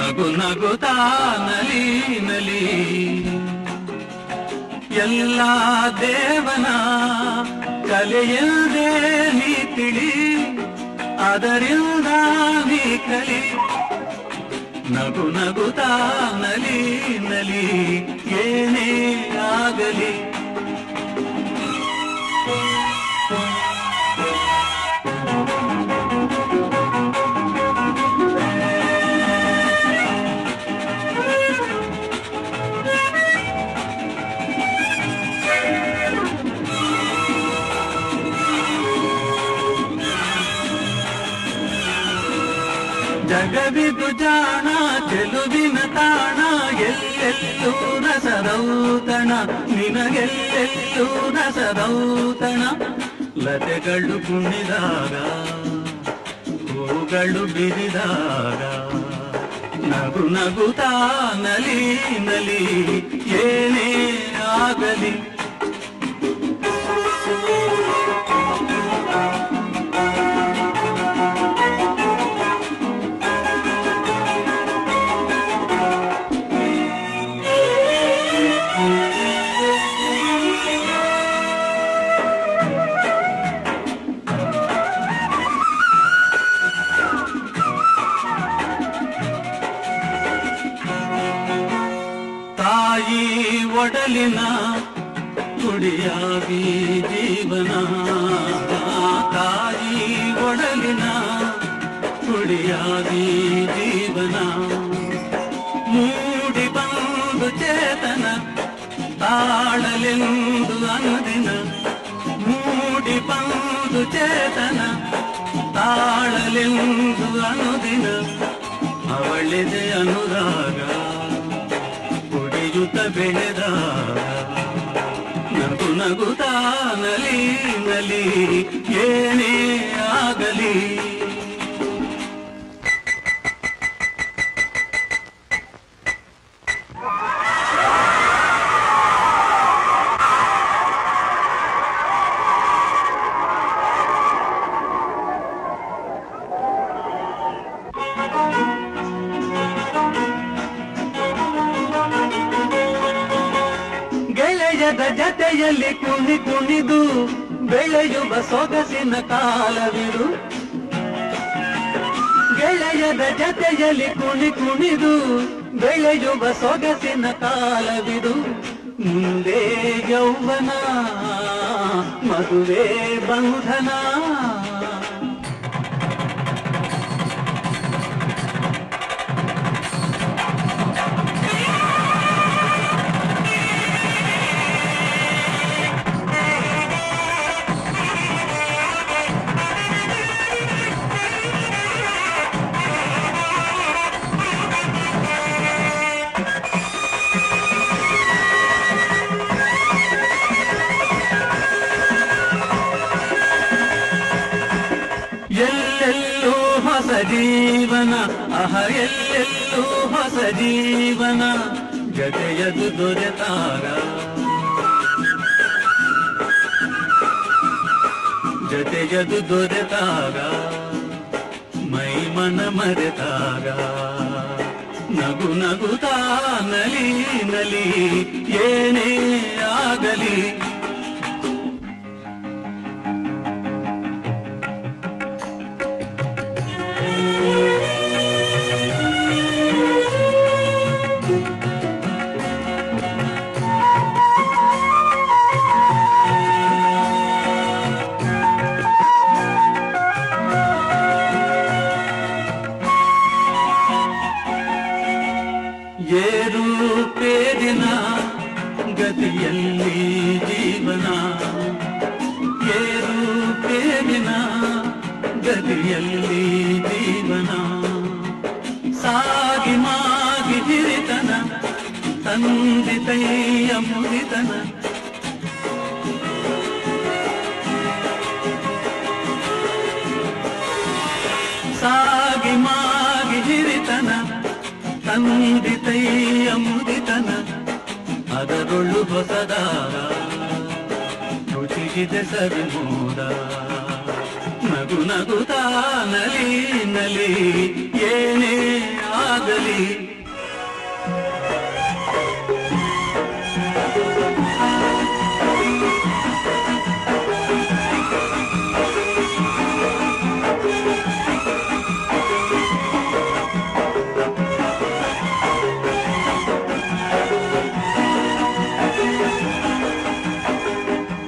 ನಗು ನಗುತ್ತಾ ನಲಿ ನಲಿ ಎಲ್ಲ ದೇವನ ಕಲೆಯಲ್ದೇ ನೀ ತಿಳಿ ಅದರಿಂದ ನೀ ಕಲಿ ನಗು ನಗುತ್ತಾ ನಲಿ ನಲಿ ಏನೇ ಆಗಲಿ ಜಗವಿದು ಜಾಣ ಚೆಲುವಿನ ತಾಣ ಎಲ್ಲೆಲ್ಲೂ ರಸದೌತಣ ನಿನಗೆಲ್ಲೆಲ್ಲೂ ರಸದೌತಣ ಲತೆಗಳು ಕುಣಿದಾಗ ಹೂಗಳು ಬಿರಿದಾಗ ನಗು ನಗುತ್ತಾ ನಲಿ ನಲಿ ಏನೇ ಆಗಲಿ ತಾಯಿ ಒಡಲಿನ ಕುಡಿಯಾಗಿ ಜೀವನ ತಾಯಿ ಒಡಲಿನ ಕುಡಿಯಾಗಿ ಜೀವನ ಮೂಡಿ ಬಂದು ಚೇತನ ತಾಳಲೆಂದು ಅನುದಿನ ಮೂಡಿ ಬಂದು ಚೇತನ ತಾಳಲೆಂದು ಅನುದಿನ ಅವಳಿದೆ ಅನುರಾಗ ಕುಡಿಯುತ್ತ ಬೆಳೆದಾಗ ನಗು ನಗುತ್ತಾ ನಲಿ ನಲಿ ಏನೇ ಆಗಲಿ ಗೆಳೆಯದ ಜತೆಯಲ್ಲಿ ಕುಣಿ ಕುಣಿದು ಬೆಳೆಯುವ ಸೊಗಸಿನ ಕಾಲವಿದು ಗೆಳೆಯದ ಜತೆಯಲ್ಲಿ ಕುಣಿ ಕುಣಿದು ಬೆಳೆಯುವ ಸೊಗಸಿನ ಕಾಲವಿದು ಮುಂದೆ ಯೌವನ ಮದುವೆ ಬಂಧನ ಎಲ್ಲೆಲ್ಲೂ ಹೊಸ ಜೀವನ ಅಹ ಎಲ್ಲೆಲ್ಲೂ ಹೊಸ ಜೀವನ ಜತೆಯದು ದೊರೆತಾಗ ಜತೆಯದು ದೊರೆತಾಗ ಮೈ ಮನ ಮರೆತಾಗ ನಗು ನಗುತ್ತಾ ನಲಿ ನಲಿ ಏನೇ ಆಗಲಿ ಏರು ಪೇರಿನ ಗತಿಯಲ್ಲಿ ಜೀವನ ಏರು ಪೇರಿನ ಗತಿಯಲ್ಲಿ ಜೀವನ ಸಾಗಿ ಮಾಗಿ ಹಿರಿತನ ತಂದಿತೈಯ ಮುರಿತನ ಸಾಗಿ ಮಾಗಿ ಹಿರಿತನ ತಂದಿತೈಯ ಮುದಿತನ ಅದರೊಳು ಹೊಸದಾರ ರುಚಿಗಿದೆ ಸವಿಮೋದ ನಗು ನಗುತ್ತಾ ನಲಿ ನಲಿ ಏನೇ